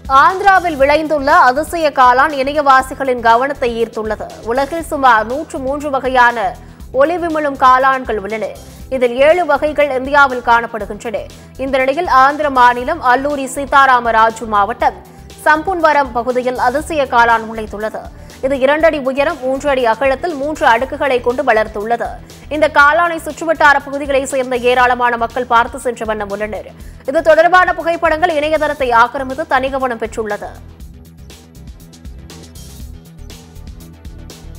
ஆந்திராவில் விளைந்துள்ள அதிசய காளான் இணையவாசிகளின் கவனத்தை ஈர்த்துள்ளது உலகில் சுமார் நூற்று மூன்று வகையான ஒளிவிமிழும் காளான்கள் உள்ளன இதில் ஏழு வகைகள் இந்தியாவில் காணப்படுகின்றன இந்த நிலையில் ஆந்திர மாநிலம் அல்லூரி சீதாராமராஜு மாவட்டம் சம்புன்வரம் பகுதியில் அதிசய காளான் முளைத்துள்ளது இது இரண்டடி உயரம் மூன்று அடி அகலத்தில் மூன்று அடுக்குகளை கொண்டு வளர்த்துள்ளது இந்த காளானை சுற்றுவட்டார பகுதிகளைச் சேர்ந்த ஏராளமான மக்கள் பார்த்து சென்ற வண்ணம் உள்ளனர் இது தொடர்பான புகைப்படங்கள் இணையதளத்தை ஆக்கிரமித்து தனி கவனம் பெற்றுள்ளது